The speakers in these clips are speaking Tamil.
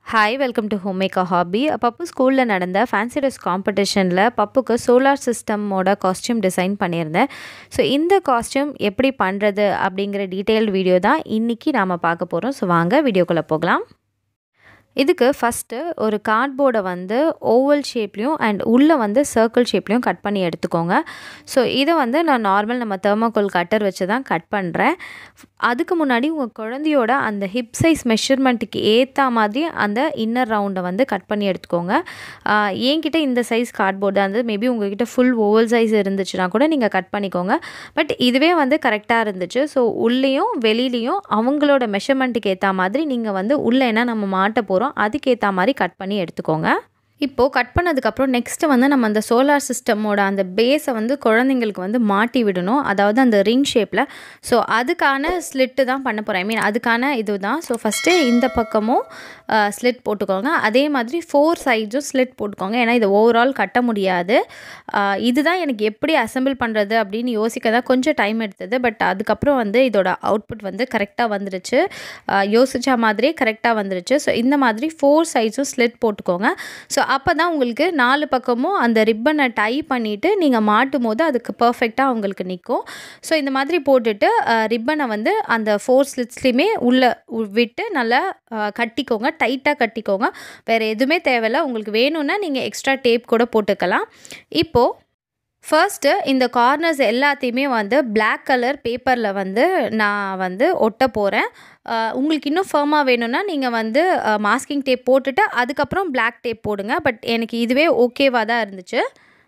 Hi welcome to home make a hobby Pappu ஸ்கூலில் நடந்த ஃபேன்சி ட்ரெஸ் காம்படிஷனில் பப்புக்கு சோலார் சிஸ்டமோட காஸ்டியூம் டிசைன் பண்ணியிருந்தேன் ஸோ இந்த காஸ்டியூம் எப்படி பண்ணுறது அப்படிங்கிற டீட்டெயில்டு வீடியோ தான் இன்றைக்கி நாம் பார்க்க போகிறோம் ஸோ வாங்க வீடியோக்குள்ளே போகலாம் இதுக்கு ஃபஸ்ட்டு ஒரு கார்ட்போர்டை வந்து ஓவல் ஷேப்லேயும் அண்ட் உள்ளே வந்து சர்க்கிள் ஷேப்லேயும் கட் பண்ணி எடுத்துக்கோங்க ஸோ இதை வந்து நான் நார்மல் நம்ம தெர்மோகோல் கட்டர் வச்சு தான் கட் பண்ணுறேன் அதுக்கு முன்னாடி உங்கள் குழந்தையோட அந்த ஹிப் சைஸ் மெஷர்மெண்ட்டுக்கு ஏற்ற மாதிரி அந்த இன்னர் ரவுண்டை வந்து கட் பண்ணி எடுத்துக்கோங்க என்கிட்ட இந்த சைஸ் கார்ட்போர்டு வந்து மேபி உங்ககிட்ட ஃபுல் ஓவல் சைஸ் இருந்துச்சுன்னா கூட நீங்கள் கட் பண்ணிக்கோங்க பட் இதுவே வந்து கரெக்டாக இருந்துச்சு ஸோ உள்ளேயும் வெளியிலையும் அவங்களோட மெஷர்மெண்ட்டுக்கு ஏற்ற மாதிரி நீங்கள் வந்து உள்ளே என்ன நம்ம மாட்ட போகிறோம் அதுக்கேற்ற மாதிரி கட் பண்ணி எடுத்துக்கோங்க இப்போது கட் பண்ணதுக்கப்புறம் நெக்ஸ்ட்டு வந்து நம்ம அந்த சோலார் சிஸ்டமோட அந்த பேஸை வந்து குழந்தைங்களுக்கு வந்து மாட்டி விடணும் அதாவது அந்த ரிங் ஷேப்பில் ஸோ அதுக்கான ஸ்லிட்டு தான் பண்ண போகிறேன் ஐ மீன் அதுக்கான இது தான் ஸோ ஃபஸ்ட்டு இந்த பக்கமும் ஸ்லிட் போட்டுக்கோங்க அதே மாதிரி ஃபோர் சைட்ஸும் ஸ்லிட் போட்டுக்கோங்க ஏன்னா இதை ஓவரால் கட்ட முடியாது இதுதான் எனக்கு எப்படி அசம்பிள் பண்ணுறது அப்படின்னு யோசிக்க தான் கொஞ்சம் டைம் எடுத்தது பட் அதுக்கப்புறம் வந்து இதோட அவுட்புட் வந்து கரெக்டாக வந்துருச்சு யோசித்த மாதிரியே கரெக்டாக வந்துருச்சு ஸோ இந்த மாதிரி ஃபோர் சைட்ஸும் ஸ்லிட் போட்டுக்கோங்க ஸோ அப்போ தான் உங்களுக்கு நாலு பக்கமும் அந்த ரிப்பனை டை பண்ணிவிட்டு நீங்கள் மாட்டும் போது அதுக்கு பர்ஃபெக்டாக உங்களுக்கு நிற்கும் ஸோ இந்த மாதிரி போட்டுட்டு ரிப்பனை வந்து அந்த ஃபோர் ஸ்லிட்ஸ்லேயுமே உள்ளே விட்டு நல்லா கட்டிக்கோங்க டைட்டாக கட்டிக்கோங்க வேறு எதுவுமே தேவையில்ல உங்களுக்கு வேணும்னா நீங்கள் எக்ஸ்ட்ரா டேப் கூட போட்டுக்கலாம் இப்போது ஃபர்ஸ்ட்டு இந்த கார்னர்ஸ் எல்லாத்தையுமே வந்து பிளாக் கலர் பேப்பரில் வந்து நான் வந்து ஒட்ட போகிறேன் உங்களுக்கு இன்னும் ஃபர்மாக வேணும்னா நீங்கள் வந்து மாஸ்கிங் டேப் போட்டுட்டு அதுக்கப்புறம் பிளாக் டேப் போடுங்க பட் எனக்கு இதுவே ஓகேவாக தான் இருந்துச்சு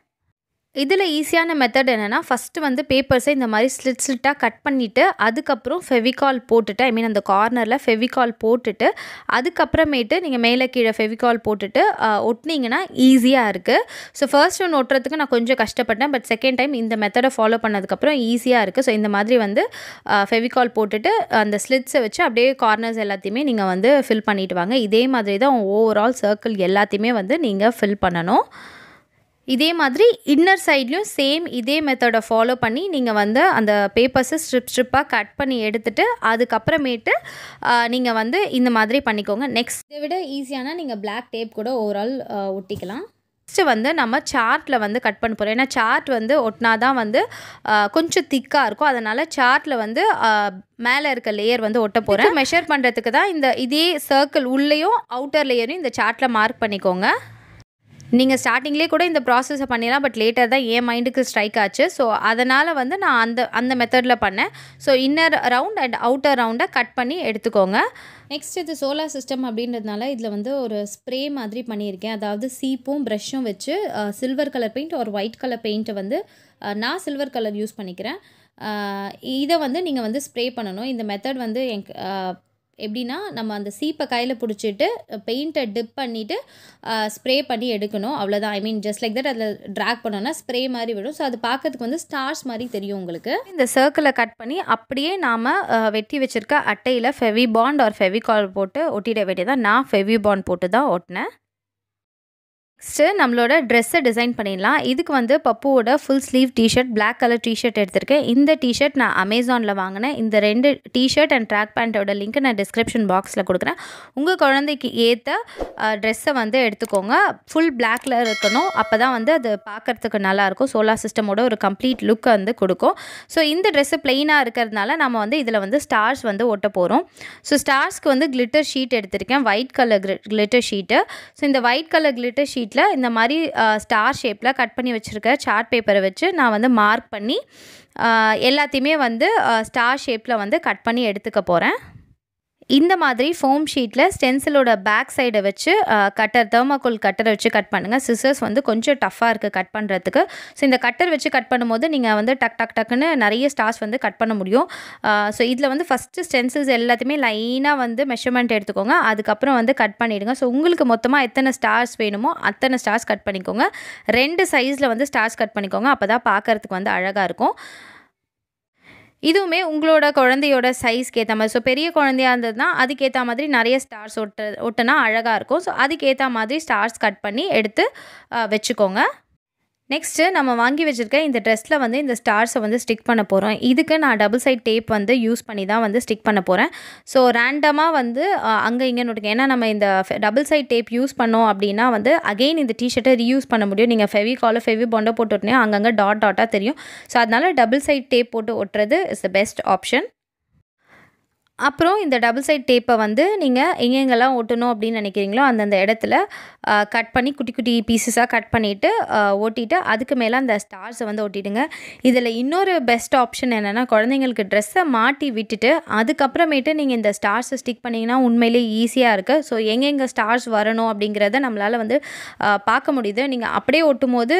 இதில் ஈஸியான மெத்தட் என்னென்னா ஃபஸ்ட்டு வந்து பேப்பர்ஸை இந்த மாதிரி ஸ்லிட் ஸ்லிட்டாக கட் பண்ணிவிட்டு அதுக்கப்புறம் ஃபெவிகால் போட்டுட்டு ஐ மீன் அந்த கார்னரில் ஃபெவிகால் போட்டுட்டு அதுக்கப்புறமேட்டு நீங்கள் மேலே கீழே ஃபெவிகால் போட்டுட்டு ஒட்டினீங்கன்னா ஈஸியாக இருக்குது ஸோ ஃபர்ஸ்ட் ஒன்று ஒட்டுறதுக்கு நான் கொஞ்சம் கஷ்டப்பட்டேன் பட் செகண்ட் டைம் இந்த மெத்தடை ஃபாலோ பண்ணதுக்கப்புறம் ஈஸியாக இருக்குது ஸோ இந்த மாதிரி வந்து ஃபெவிகால் போட்டுட்டு அந்த ஸ்லிட்ஸை வச்சு அப்படியே கார்னர்ஸ் எல்லாத்தையுமே நீங்கள் வந்து ஃபில் பண்ணிட்டு வாங்க இதே மாதிரி தான் ஓவரால் சர்க்கிள் எல்லாத்தையுமே வந்து நீங்கள் ஃபில் பண்ணணும் இதே மாதிரி இன்னர் சைட்லேயும் சேம் இதே மெத்தடை ஃபாலோ பண்ணி நீங்கள் வந்து அந்த பேப்பர்ஸை ஸ்ட்ரிப் ஸ்ட்ரிப்பாக கட் பண்ணி எடுத்துகிட்டு அதுக்கப்புறமேட்டு நீங்கள் வந்து இந்த மாதிரி பண்ணிக்கோங்க நெக்ஸ்ட் இதை விட ஈஸியான நீங்கள் பிளாக் டேப் கூட ஓவரால் ஒட்டிக்கலாம் நெக்ஸ்ட்டு வந்து நம்ம சார்ட்டில் வந்து கட் பண்ண போகிறோம் ஏன்னா சார்ட் வந்து ஒட்டினா தான் வந்து கொஞ்சம் திக்காக இருக்கும் அதனால் சார்ட்டில் வந்து மேலே இருக்க லேயர் வந்து ஒட்ட போகிறேன் மெஷர் பண்ணுறதுக்கு தான் இந்த இதே சர்க்கிள் உள்ளேயும் அவுட்டர் லேயரையும் இந்த சார்ட்டில் மார்க் பண்ணிக்கோங்க நீங்கள் ஸ்டார்டிங்லேயே கூட இந்த ப்ராசஸை பண்ணிடலாம் பட் லேட்டர் தான் என் மைண்டுக்கு ஸ்ட்ரைக் ஆச்சு ஸோ அதனால் வந்து நான் அந்த அந்த மெத்தடில் பண்ணேன் so inner round and outer ரவுண்டை கட் பண்ணி எடுத்துக்கோங்க நெக்ஸ்ட் இது சோலார் சிஸ்டம் அப்படின்றதுனால இதில் வந்து ஒரு ஸ்ப்ரே மாதிரி பண்ணியிருக்கேன் அதாவது சீப்பும் ப்ரஷ்ஷும் வச்சு சில்வர் கலர் பெயிண்ட் ஒரு ஒயிட் கலர் பெயிண்ட்டை வந்து நான் சில்வர் கலர் யூஸ் பண்ணிக்கிறேன் இதை வந்து நீங்கள் வந்து ஸ்ப்ரே பண்ணணும் இந்த மெத்தட் வந்து என் எப்படின்னா நம்ம அந்த சீப்பை கையில் பிடிச்சிட்டு பெயிண்ட்டை டிப் பண்ணிவிட்டு ஸ்ப்ரே பண்ணி எடுக்கணும் அவ்வளோதான் I mean just like that அதில் ட்ராக் பண்ணோன்னா ஸ்ப்ரே மாதிரி விடும் ஸோ அது பார்க்கறதுக்கு வந்து ஸ்டார்ஸ் மாதிரி தெரியும் உங்களுக்கு இந்த சர்க்கிளை கட் பண்ணி அப்படியே நாம் வெட்டி வச்சுருக்க அட்டையில் ஃபெவி பாண்ட் ஆர் ஃபெவிகால் போட்டு ஒட்டிட வேண்டியதான் நான் ஃபெவி பாண்ட் போட்டு தான் ஒட்டினேன் நெக்ஸ்ட்டு நம்மளோட ட்ரெஸ்ஸை டிசைன் பண்ணிடலாம் இதுக்கு வந்து பப்புவோட full sleeve t-shirt black colour t-shirt எடுத்திருக்கேன் இந்த டிஷர்ட் நான் அமேசானில் வாங்கினேன் இந்த ரெண்டு டிஷர்ட் அண்ட் ட்ராக் பேண்ட்டோட லிங்க் நான் டிஸ்கிரிப்ஷன் பாக்ஸில் கொடுக்குறேன் உங்கள் குழந்தைக்கு ஏற்ற ட்ரெஸ்ஸை வந்து எடுத்துக்கோங்க ஃபுல் பிளாக்ல இருக்கணும் அப்போ தான் வந்து அது பார்க்குறதுக்கு நல்லாயிருக்கும் சோலார் சிஸ்டமோட ஒரு கம்ப்ளீட் லுக்கை வந்து கொடுக்கும் ஸோ இந்த ட்ரெஸ்ஸு ப்ளெயினாக இருக்கிறதுனால நம்ம வந்து இதில் வந்து ஸ்டார்ஸ் வந்து ஒட்ட போகிறோம் ஸோ ஸ்டார்ஸ்க்கு வந்து கிளிட்டர் ஷீட் எடுத்திருக்கேன் white colour glitter sheet so இந்த ஒயிட் கலர் கிளிட்டர் ஷீட் ஷீட்டில் இந்த மாதிரி ஸ்டார் ஷேப்பில் கட் பண்ணி வச்சுருக்க சார்ட் பேப்பரை வச்சு நான் வந்து மார்க் பண்ணி எல்லாத்தையுமே வந்து ஸ்டார் ஷேப்பில் வந்து கட் பண்ணி எடுத்துக்க போகிறேன் இந்த மாதிரி ஃபோம் ஷீட்டில் ஸ்டென்சிலோட பேக் சைடை வச்சு கட்டர் தேர்மாக்கோல் கட்டரை வச்சு கட் பண்ணுங்கள் சிசர்ஸ் வந்து கொஞ்சம் டஃப்பாக இருக்குது கட் பண்ணுறதுக்கு ஸோ இந்த கட்டர் வச்சு கட் பண்ணும்போது நீங்கள் வந்து டக் டக் டக்குன்னு நிறைய ஸ்டார்ஸ் வந்து கட் பண்ண முடியும் ஸோ இதில் வந்து ஃபஸ்ட்டு ஸ்டென்சில்ஸ் எல்லாத்தையுமே லைனாக வந்து மெஷர்மெண்ட் எடுத்துக்கோங்க அதுக்கப்புறம் வந்து கட் பண்ணிவிடுங்க ஸோ உங்களுக்கு மொத்தமாக எத்தனை ஸ்டார்ஸ் வேணுமோ அத்தனை ஸ்டார்ஸ் கட் பண்ணிக்கோங்க ரெண்டு சைஸில் வந்து ஸ்டார்ஸ் கட் பண்ணிக்கோங்க அப்போ தான் பார்க்குறதுக்கு வந்து அழகாக இருக்கும் இதுவுமே உங்களோட குழந்தையோட சைஸ்க்கு ஏற்ற மாதிரி ஸோ பெரிய குழந்தையா இருந்ததுன்னா அதுக்கேற்ற மாதிரி நிறைய ஸ்டார்ஸ் ஒட்ட ஒட்டினா அழகாக இருக்கும் ஸோ அதுக்கேற்ற மாதிரி ஸ்டார்ஸ் கட் பண்ணி எடுத்து வச்சுக்கோங்க நெக்ஸ்ட்டு நம்ம வாங்கி வச்சுருக்க இந்த ட்ரெஸ்ஸில் வந்து இந்த ஸ்டார்ஸை வந்து ஸ்டிக் பண்ண போகிறோம் இதுக்கு நான் டபுள் சைட் டேப் வந்து யூஸ் பண்ணி தான் வந்து ஸ்டிக் பண்ண போகிறேன் ஸோ ரேண்டமாக வந்து அங்கே இங்கே நோட்டுங்க ஏன்னா நம்ம இந்த டபுள் சைட் டேப் யூஸ் பண்ணோம் அப்படின்னா வந்து அகெயின் இந்த டிஷர்ட்டை ரீயூஸ் பண்ண முடியும் நீங்கள் ஃபெவி காலை ஃபெவி பாண்டை போட்டு ஒட்டினா அங்கங்கே டாட் டாட்டாக தெரியும் ஸோ அதனால் டபுள் சைட் டேப் போட்டு ஒட்டுறது இஸ் த பெஸ்ட் ஆப்ஷன் அப்புறம் இந்த டபுள் சைட் டேப்பை வந்து நீங்கள் எங்கெங்கெல்லாம் ஒட்டணும் அப்படின்னு நினைக்கிறீங்களோ அந்தந்த இடத்துல கட் பண்ணி குட்டி குட்டி பீசஸாக கட் பண்ணிவிட்டு ஒட்டிட்டு அதுக்கு மேலே அந்த ஸ்டார்ஸை வந்து ஒட்டிடுங்க இதில் இன்னொரு பெஸ்ட் ஆப்ஷன் என்னென்னா குழந்தைங்களுக்கு ட்ரெஸ்ஸை மாட்டி விட்டுட்டு அதுக்கப்புறமேட்டு நீங்கள் இந்த ஸ்டார்ஸை ஸ்டிக் பண்ணிங்கன்னா உண்மையிலே ஈஸியாக இருக்குது ஸோ எங்கெங்கே ஸ்டார்ஸ் வரணும் அப்படிங்கிறத நம்மளால் வந்து பார்க்க முடியுது நீங்கள் அப்படியே ஒட்டும் போது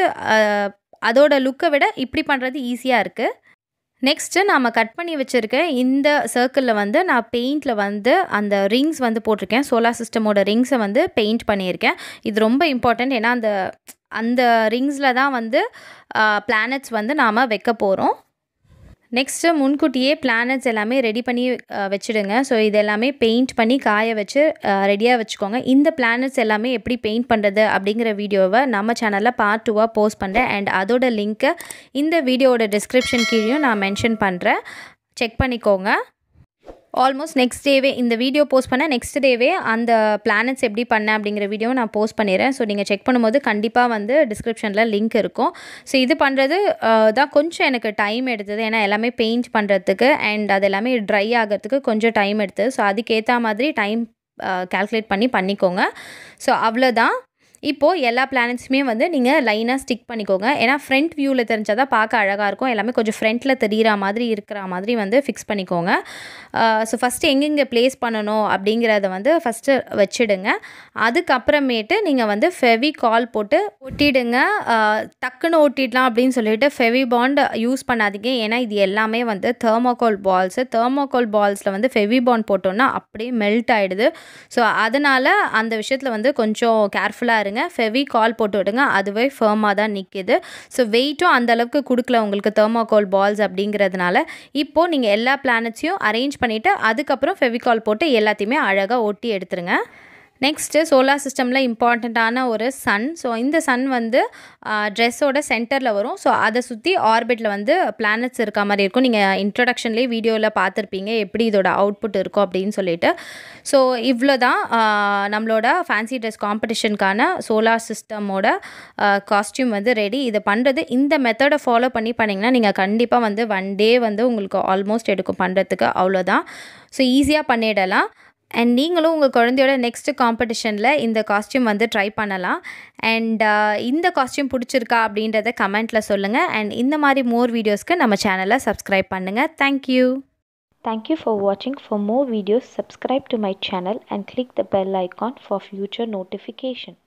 அதோட லுக்கை விட இப்படி பண்ணுறது ஈஸியாக இருக்குது நெக்ஸ்ட்டு நாம் கட் பண்ணி வச்சுருக்க இந்த சர்க்கிளில் வந்து நான் பெயிண்டில் வந்து அந்த ரிங்ஸ் வந்து போட்டிருக்கேன் சோலார் சிஸ்டமோட ரிங்ஸை வந்து பெயிண்ட் பண்ணியிருக்கேன் இது ரொம்ப இம்பார்ட்டண்ட் ஏன்னா அந்த அந்த ரிங்ஸில் தான் வந்து பிளானட்ஸ் வந்து நாம் வைக்க போகிறோம் நெக்ஸ்ட்டு முன்கூட்டியே பிளானட்ஸ் எல்லாமே ரெடி பண்ணி வச்சுடுங்க ஸோ இது எல்லாமே பெயிண்ட் பண்ணி காய வச்சு ரெடியாக வச்சுக்கோங்க இந்த பிளானட்ஸ் எல்லாமே எப்படி பெயிண்ட் பண்ணுறது அப்படிங்கிற வீடியோவை நம்ம சேனலில் பார்ட் டூவாக போஸ்ட் பண்ணுறேன் அண்ட் அதோட லிங்க்கை இந்த வீடியோவோட டிஸ்கிரிப்ஷன் கீழேயும் நான் மென்ஷன் பண்ணுறேன் செக் பண்ணிக்கோங்க ஆல்மோஸ்ட் நெக்ஸ்ட் டேவே இந்த வீடியோ போஸ்ட் பண்ண நெக்ஸ்ட் டேவே அந்த பிளானட்ஸ் எப்படி பண்ணேன் அப்படிங்கிற வீடியோ நான் போஸ்ட் பண்ணிடுறேன் ஸோ நீங்கள் செக் பண்ணும்போது கண்டிப்பாக வந்து டிஸ்கிரிப்ஷனில் லிங்க் இருக்கும் ஸோ இது பண்ணுறது தான் கொஞ்சம் எனக்கு டைம் எடுத்தது ஏன்னா எல்லாமே பெயிண்ட் பண்ணுறதுக்கு அண்ட் அது எல்லாமே ட்ரை ஆகிறதுக்கு கொஞ்சம் டைம் எடுத்தது ஸோ அதுக்கேற்ற மாதிரி டைம் கால்குலேட் பண்ணி பண்ணிக்கோங்க ஸோ அவ்வளோதான் இப்போது எல்லா பிளானட்ஸுமே வந்து நீங்கள் லைனாக ஸ்டிக் பண்ணிக்கோங்க ஏன்னா ஃப்ரண்ட் வியூவில் தெரிஞ்சால் தான் பார்க்க அழகாக இருக்கும் எல்லாமே கொஞ்சம் ஃப்ரண்ட்டில் தெரிகிற மாதிரி இருக்கிற மாதிரி வந்து ஃபிக்ஸ் பண்ணிக்கோங்க ஸோ ஃபஸ்ட்டு எங்கெங்கே ப்ளேஸ் பண்ணணும் அப்படிங்கிறத வந்து ஃபஸ்ட்டு வச்சுடுங்க அதுக்கப்புறமேட்டு நீங்கள் வந்து ஃபெவி கால் போட்டு ஒட்டிடுங்க டக்குன்னு ஒட்டிடலாம் அப்படின்னு சொல்லிட்டு ஃபெவி பாண்ட் யூஸ் பண்ணாதீங்க ஏன்னா இது எல்லாமே வந்து தேர்மோகால் பால்ஸு தேர்மோகால் பால்ஸில் வந்து ஃபெவி பாண்ட் போட்டோன்னா அப்படியே மெல்ட் ஆகிடுது ஸோ அதனால் அந்த விஷயத்தில் வந்து கொஞ்சம் கேர்ஃபுல்லாக இருங்க ஃபெவி கால் போட்டு விடுங்க அதுவே ஃபேமாக தான் நிற்கிது ஸோ வெயிட்டும் அந்தளவுக்கு கொடுக்கல உங்களுக்கு தெர்மாகோல் பால்ஸ் அப்படிங்கிறதுனால இப்போது நீங்கள் எல்லா பிளானட்ஸையும் அரேஞ்ச் பண்ணிவிட்டு அதுக்கப்புறம் ஃபெவிகால் போட்டு எல்லாத்தையுமே அழகாக ஒட்டி எடுத்துருங்க நெக்ஸ்ட்டு சோலார் சிஸ்டமில் இம்பார்ட்டண்ட்டான ஒரு சன் ஸோ இந்த சன் வந்து ட்ரெஸ்ஸோட சென்டரில் வரும் ஸோ அதை சுற்றி ஆர்பிட்டில் வந்து பிளானட்ஸ் இருக்க மாதிரி இருக்கும் நீங்கள் இன்ட்ரடக்ஷன்லேயே வீடியோவில் பார்த்துருப்பீங்க எப்படி இதோட அவுட்புட் இருக்கும் அப்படின்னு சொல்லிட்டு ஸோ இவ்வளோ தான் நம்மளோட ஃபேன்சி ட்ரெஸ் காம்படிஷனுக்கான சோலார் சிஸ்டமோட காஸ்டியூம் வந்து ரெடி இதை பண்ணுறது இந்த மெத்தடை ஃபாலோ பண்ணி பண்ணிங்கன்னா நீங்கள் கண்டிப்பாக வந்து ஒன் டே வந்து உங்களுக்கு ஆல்மோஸ்ட் எடுக்கும் பண்ணுறதுக்கு அவ்வளோதான் ஸோ ஈஸியாக பண்ணிடலாம் அண்ட் நீங்களும் உங்கள் குழந்தையோட நெக்ஸ்ட் காம்படிஷனில் இந்த காஸ்டியூம் வந்து ட்ரை பண்ணலாம் அண்ட் இந்த காஸ்டியூம் பிடிச்சிருக்கா அப்படின்றத கமெண்ட்டில் சொல்லுங்கள் அண்ட் இந்த மாதிரி மோர் வீடியோஸ்க்கு நம்ம சேனலை சப்ஸ்கிரைப் பண்ணுங்கள் thank you Thank you for watching. For more videos, subscribe to my channel and click the bell icon for future notification.